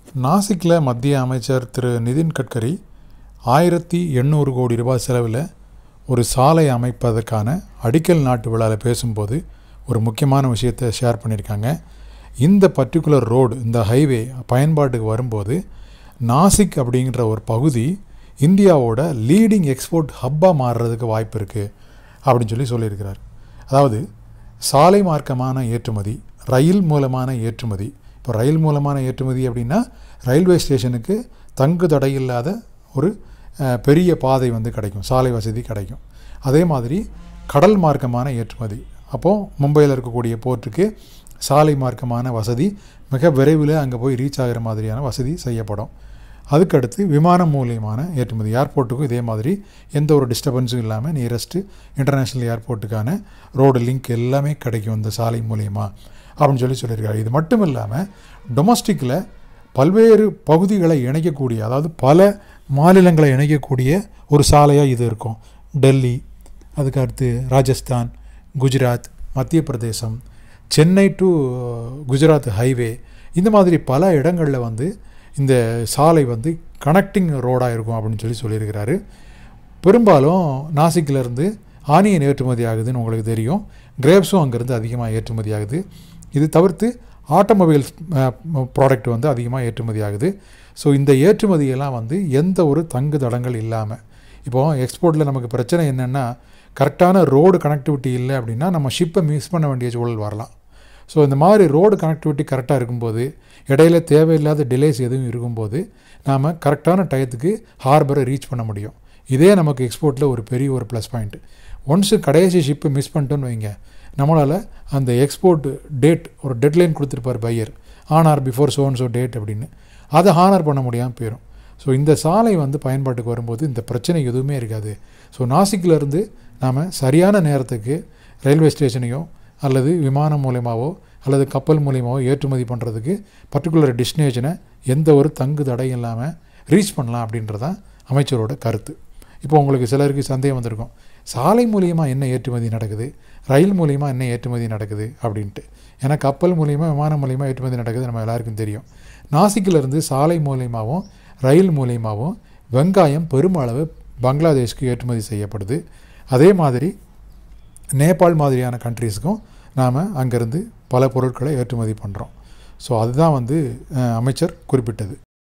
நாசிக்கில் மத்திய அமைச்சர் திரு நிதின் கட்கரி ஆயிரத்தி எண்ணூறு கோடி ரூபாய் செலவில் ஒரு சாலை அமைப்பதற்கான அடிக்கல் நாட்டு விழாவில் பேசும்போது ஒரு முக்கியமான விஷயத்தை ஷேர் பண்ணியிருக்காங்க இந்த பர்டிகுலர் ரோடு இந்த ஹைவே பயன்பாட்டுக்கு வரும்போது நாசிக் அப்படிங்கிற ஒரு பகுதி இந்தியாவோட லீடிங் எக்ஸ்போர்ட் ஹப்பாக மாறுறதுக்கு வாய்ப்பு இருக்குது அப்படின்னு சொல்லி சொல்லியிருக்கிறார் அதாவது சாலை மார்க்கமான ஏற்றுமதி ரயில் மூலமான ஏற்றுமதி இப்போ ரயில் மூலமான ஏற்றுமதி அப்படின்னா ரயில்வே ஸ்டேஷனுக்கு தங்கு தடை இல்லாத ஒரு அஹ், பெரிய பாதை வந்து கிடைக்கும் சாலை வசதி கிடைக்கும் அதே மாதிரி கடல் மார்க்கமான ஏற்றுமதி அப்போது மும்பையில் இருக்கக்கூடிய போர்ட்டுக்கு சாலை மார்க்கமான வசதி மிக விரைவில் அங்கே போய் ரீச் ஆகிற மாதிரியான வசதி செய்யப்படும் அதுக்கடுத்து விமானம் மூலியமான ஏற்றுமதி ஏர்போர்ட்டுக்கும் இதே மாதிரி எந்த ஒரு டிஸ்டர்பன்ஸும் இல்லாமல் நியரஸ்ட்டு இன்டர்நேஷ்னல் ஏர்போர்ட்டுக்கான ரோடு லிங்க் எல்லாமே கிடைக்கும் இந்த சாலை மூலியமா அப்படின்னு சொல்லி சொல்லியிருக்காரு இது மட்டும் இல்லாமல் டொமஸ்டிக்கில் பல்வேறு பகுதிகளை இணைக்கக்கூடிய அதாவது பல மாநிலங்களை இணைக்கக்கூடிய ஒரு சாலையாக இது இருக்கும் டெல்லி அதுக்கு அடுத்து ராஜஸ்தான் குஜராத் மத்திய பிரதேசம் சென்னை டு குஜராத் ஹைவே இந்த மாதிரி பல இடங்களில் வந்து இந்த சாலை வந்து கனெக்டிங் ரோடாக இருக்கும் அப்படின்னு சொல்லி சொல்லியிருக்கிறாரு பெரும்பாலும் நாசிக்கிலேருந்து ஆனியன் ஏற்றுமதி ஆகுதுன்னு உங்களுக்கு தெரியும் கிரேப்ஸும் அங்கேருந்து அதிகமாக ஏற்றுமதி ஆகுது இது தவிர்த்து ஆட்டோமொபைல்ஸ் ப்ராடக்ட் வந்து அதிகமாக ஏற்றுமதி ஆகுது ஸோ இந்த ஏற்றுமதியெல்லாம் வந்து எந்த ஒரு தங்கு தடங்கள் இல்லாமல் இப்போது எக்ஸ்போர்ட்டில் நமக்கு பிரச்சனை என்னென்னா கரெக்டான ரோடு கனெக்டிவிட்டி இல்லை அப்படின்னா நம்ம ஷிப்பை மிஸ் பண்ண வேண்டிய சூழல் வரலாம் ஸோ இந்த மாதிரி ரோடு கனெக்டிவிட்டி கரெக்டாக இருக்கும்போது இடையில தேவையில்லாத டிலேஸ் எதுவும் இருக்கும்போது நாம் கரெக்டான டயத்துக்கு ஹார்பரை ரீச் பண்ண முடியும் இதே நமக்கு எக்ஸ்போர்ட்டில் ஒரு பெரிய ஒரு ப்ளஸ் பாயிண்ட் ஒன்ஸு கடைசி ஷிப்பு மிஸ் பண்ணிட்டோன்னு வைங்க நம்மளால் அந்த எக்ஸ்போர்ட் டேட் ஒரு டெட்லைன் கொடுத்துருப்பார் பையர் ஆனார் பிஃபோர் சோன் ஸோ டேட் அப்படின்னு அதை ஹானர் பண்ண முடியாமல் போயிடும் ஸோ இந்த சாலை வந்து பயன்பாட்டுக்கு வரும்போது இந்த பிரச்சனை எதுவுமே இருக்காது ஸோ நாசிக்கிலேருந்து நாம் சரியான நேரத்துக்கு ரயில்வே ஸ்டேஷனையோ அல்லது விமானம் மூலியமாவோ அல்லது கப்பல் மூலியமாவோ ஏற்றுமதி பண்ணுறதுக்கு பர்டிகுலர் டெஸ்டினேஷனை எந்த ஒரு தங்கு தடையும் இல்லாமல் ரீச் பண்ணலாம் அப்படின்றதான் அமைச்சரோட கருத்து இப்போ உங்களுக்கு சிலருக்கு சந்தேகம் வந்திருக்கும் சாலை மூலியமாக என்ன ஏற்றுமதி நடக்குது ரயில் மூலியமாக என்ன ஏற்றுமதி நடக்குது அப்படின்ட்டு ஏன்னா கப்பல் மூலியமாக விமானம் மூலியமாக ஏற்றுமதி நடக்குது நம்ம எல்லாருக்கும் தெரியும் நாசிக்கிலிருந்து சாலை மூலியமாகவும் ரயில் மூலியமாகவும் வெங்காயம் பெருமளவு பங்களாதேஷ்க்கு ஏற்றுமதி செய்யப்படுது அதே மாதிரி நேபாள் மாதிரியான கண்ட்ரீஸுக்கும் நாம் அங்கேருந்து பல பொருட்களை ஏற்றுமதி பண்ணுறோம் ஸோ அதுதான் வந்து அஹ், அமைச்சர் குறிப்பிட்டது